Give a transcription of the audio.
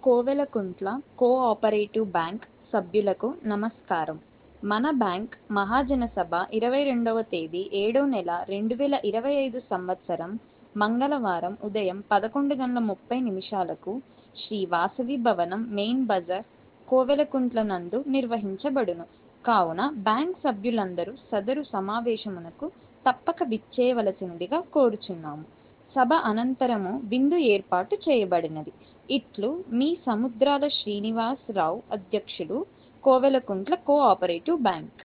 Kovelakuntla cooperative bank సభ్యులకు నమస్కారం మన బ్యాంక్ మహాజనసభ ఇరవై రెండవ తేదీ ఏడో నెల రెండు వేల ఇరవై ఐదు సంవత్సరం మంగళవారం ఉదయం పదకొండు గంటల ముప్పై నిమిషాలకు శ్రీ వాసవి భవనం మెయిన్ బజార్ కోవెలకుంట్ల నందు నిర్వహించబడును కావున బ్యాంక్ సభ్యులందరూ సదరు సమావేశమునకు తప్పక విచ్చేయవలసినదిగా కోరుచున్నాము సభ అనంతరము విందు ఏర్పాటు చేయబడినది ఇట్లు మీ సముద్రాల శ్రీనివాస్ రావు అధ్యక్షులు కోవెలకుంట్ల కోఆపరేటివ్ బ్యాంక్